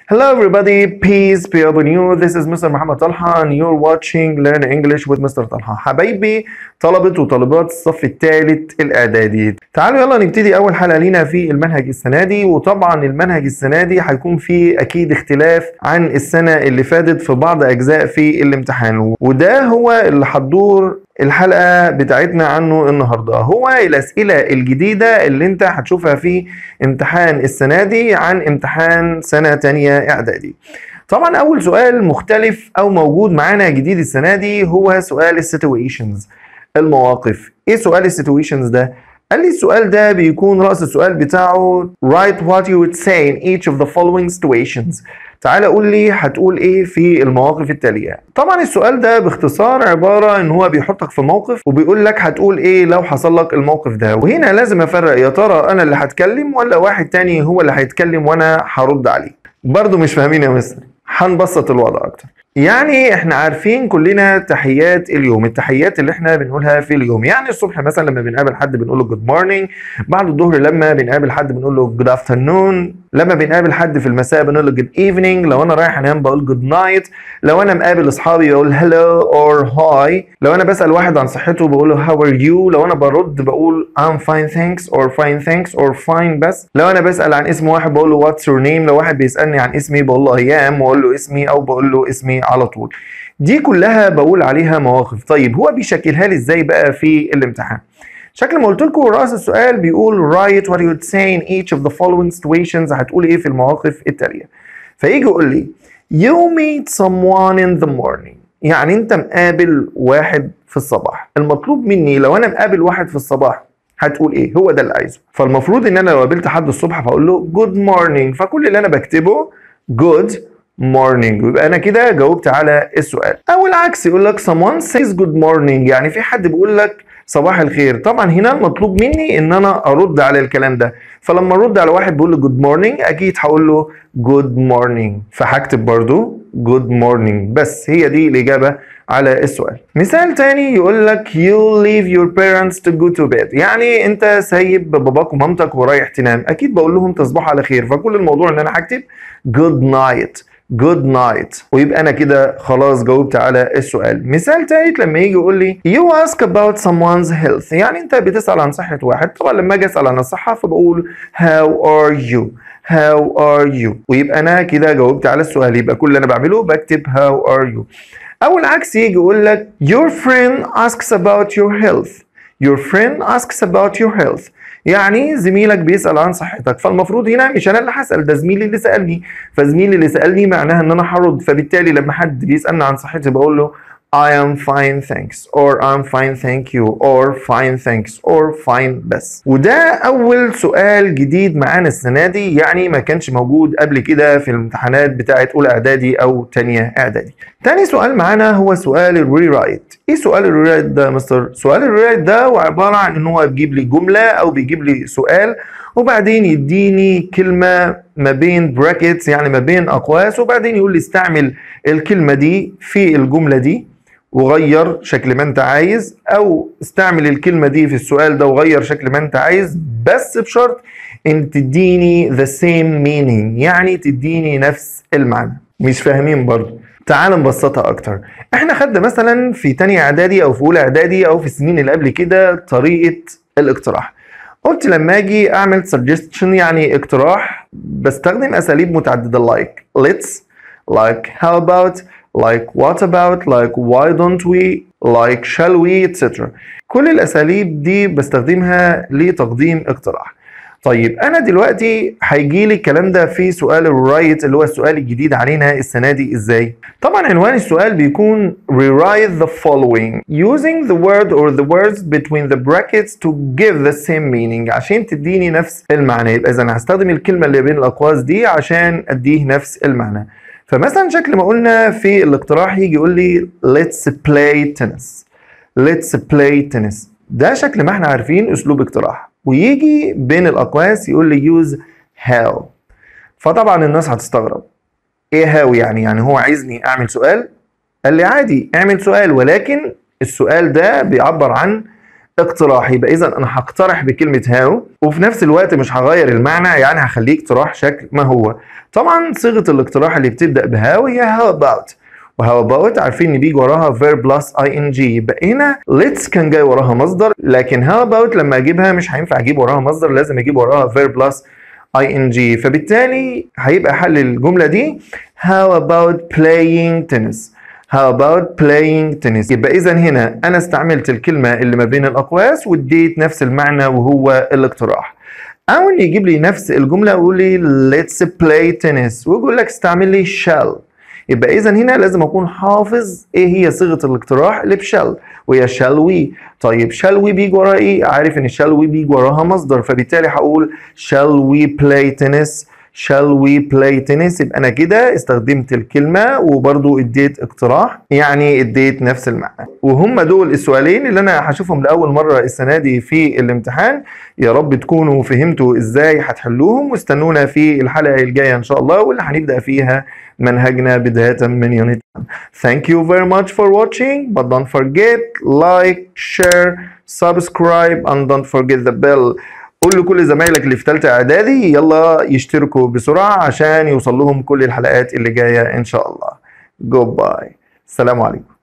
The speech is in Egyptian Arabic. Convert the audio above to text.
Hello everybody, peace be upon you. This is Mr. محمد طلحة and you're watching Learn English with Mr. طلحة. حبايبي طلبة وطالبات الصف الثالث الإعدادي. تعالوا يلا نبتدي أول حلقة لينا في المنهج السنة دي وطبعا المنهج السنة دي هيكون فيه أكيد اختلاف عن السنة اللي فاتت في بعض أجزاء في الامتحان وده هو اللي هتدور الحلقة بتاعتنا عنه النهاردة هو الأسئلة الجديدة اللي انت هتشوفها في امتحان السنة دي عن امتحان سنة تانية إعدادي طبعا أول سؤال مختلف أو موجود معانا جديد السنة دي هو سؤال السيتويشنز المواقف ايه سؤال السيتويشنز ده قال لي السؤال ده بيكون رأس السؤال بتاعه write what you would say in each of the following situations تعالى قول لي هتقول ايه في المواقف التالية طبعا السؤال ده باختصار عبارة ان هو بيحطك في موقف وبيقول لك هتقول ايه لو حصل لك الموقف ده وهنا لازم افرق يا ترى انا اللي هتكلم ولا واحد تاني هو اللي هيتكلم وانا هرد عليه برضه مش فاهمين يا مستر هنبسط الوضع اكتر يعني احنا عارفين كلنا تحيات اليوم التحيات اللي احنا بنقولها في اليوم يعني الصبح مثلا لما بنقابل حد بنقول له جود مورنينج بعد الظهر لما بنقابل حد بنقول له جود افترنون لما بنقابل حد في المساء بنقول له جود ايفنينج لو انا رايح انام بقول جود نايت لو انا مقابل اصحابي بقول هلو اور هاي لو انا بسال واحد عن صحته بقول له هاو ار يو لو انا برد بقول I'm fine thanks or fine thanks or fine بس لو انا بسال عن اسم واحد بقول له what's your name لو واحد بيسالني عن اسمي بقول له ايام واقول له اسمي او بقول له اسمي على طول دي كلها بقول عليها مواقف طيب هو بيشكلها لي ازاي بقى في الامتحان شكل ما قلت لكم راس السؤال بيقول write what you would say in each of the following situations هتقول ايه في المواقف التاليه فيجي يقول لي you meet someone in the morning يعني انت مقابل واحد في الصباح المطلوب مني لو انا مقابل واحد في الصباح هتقول ايه هو ده اللي عايزه فالمفروض ان انا لو قابلت حد الصبح فاقول له good morning فكل اللي انا بكتبه good morning ويبقى انا كده جاوبت على السؤال او العكس يقول لك someone says good morning يعني في حد بيقول لك صباح الخير طبعا هنا المطلوب مني ان انا ارد على الكلام ده فلما ارد على واحد بيقول له جود مورنينج اكيد هقول له جود مورنينج فهكتب برضو جود مورنينج بس هي دي الاجابه على السؤال مثال تاني يقول لك you leave your parents to go to bed يعني انت سايب باباك ومامتك ورايح تنام اكيد بقول لهم تصبحوا على خير فكل الموضوع ان انا هكتب good night جود نايت ويبقى انا كده خلاص جاوبت على السؤال مثال تالت لما يجي يقول لي you ask about someone's health يعني انت بتسال عن صحه واحد طبعا لما اجي اسال عن الصحه فبقول how are you how are you ويبقى انا كده جاوبت على السؤال يبقى كل اللي انا بعمله بكتب how are you او العكس يجي يقول لك your friend asks about your health your friend asks about your health يعني زميلك بيسأل عن صحتك فالمفروض هنا مش انا اللي هسأل ده زميلي اللي سألني فزميلي اللي سألني معناها ان انا هرد فبالتالي لما حد بيسألني عن صحتي بقول له I am fine thanks or I'm fine thank you or fine thanks or fine بس وده أول سؤال جديد معانا السنة دي يعني ما كانش موجود قبل كده في الامتحانات بتاعت أولى إعدادي أو تانية إعدادي تاني سؤال معانا هو سؤال الري رايت إيه سؤال الري رايت ده يا مستر؟ سؤال الري رايت ده هو عبارة عن إن هو بيجيب لي جملة أو بيجيب لي سؤال وبعدين يديني كلمة ما بين براكتس يعني ما بين أقواس وبعدين يقول لي استعمل الكلمة دي في الجملة دي وغير شكل ما انت عايز او استعمل الكلمة دي في السؤال ده وغير شكل ما انت عايز بس بشرط ان تديني the same meaning يعني تديني نفس المعنى مش فاهمين برضو تعال نبسطها اكتر احنا خدنا مثلا في تانية اعدادي او في اولى اعدادي او في السنين اللي قبل كده طريقة الاقتراح قلت لما اجي اعمل suggestion يعني اقتراح بستخدم اساليب متعددة like let's like how about like what about like why don't we like shall we etc كل الاساليب دي بستخدمها لتقديم اقتراح طيب انا دلوقتي هيجي لي الكلام ده في سؤال الرايت اللي هو السؤال الجديد علينا السنه دي ازاي طبعا عنوان السؤال بيكون rewrite the following using the word or the words between the brackets to give the same meaning عشان تديني نفس المعنى يبقى اذا هستخدم الكلمه اللي بين الاقواس دي عشان اديه نفس المعنى فمثلا شكل ما قلنا في الاقتراح يجي يقول لي let's play tennis let's play tennis ده شكل ما احنا عارفين اسلوب اقتراح ويجي بين الاقواس يقول لي use how فطبعا الناس هتستغرب ايه هاو يعني يعني هو عايزني اعمل سؤال قال لي عادي اعمل سؤال ولكن السؤال ده بيعبر عن اقتراح يبقى اذا انا هقترح بكلمه هاو وفي نفس الوقت مش هغير المعنى يعني هخليه اقتراح شكل ما هو طبعا صيغه الاقتراح اللي بتبدا بهاو هي هاو اباوت وهاو اباوت عارفين ان بيجي وراها verb plus ing يبقى هنا let's كان جاي وراها مصدر لكن هاو اباوت لما اجيبها مش هينفع اجيب وراها مصدر لازم اجيب وراها verb plus ing فبالتالي هيبقى حل الجمله دي how about playing tennis How about playing tennis يبقى إذا هنا أنا استعملت الكلمة اللي ما بين الأقواس واديت نفس المعنى وهو الاقتراح أو إن يجيب لي نفس الجملة ويقول لي let's play tennis ويقول لك استعمل لي shall يبقى إذا هنا لازم أكون حافظ إيه هي صيغة الاقتراح اللي بشال وهي shall we طيب shall we بيجي وراها إيه؟ عارف إن shall we بيجي وراها مصدر فبالتالي هقول shall we play tennis shall we play tennis يبقى انا كده استخدمت الكلمه وبرضو اديت اقتراح يعني اديت نفس المعنى وهم دول السؤالين اللي انا هشوفهم لاول مره السنه دي في الامتحان يا رب تكونوا فهمتوا ازاي هتحلوهم واستنونا في الحلقه الجايه ان شاء الله واللي هنبدا فيها منهجنا بدايه من يونت Thank you very much for watching but don't forget like share subscribe and don't forget the bell قول لكل زمايلك اللي في ثالثه اعدادي يلا يشتركوا بسرعه عشان يوصل لهم كل الحلقات اللي جايه ان شاء الله جود باي السلام عليكم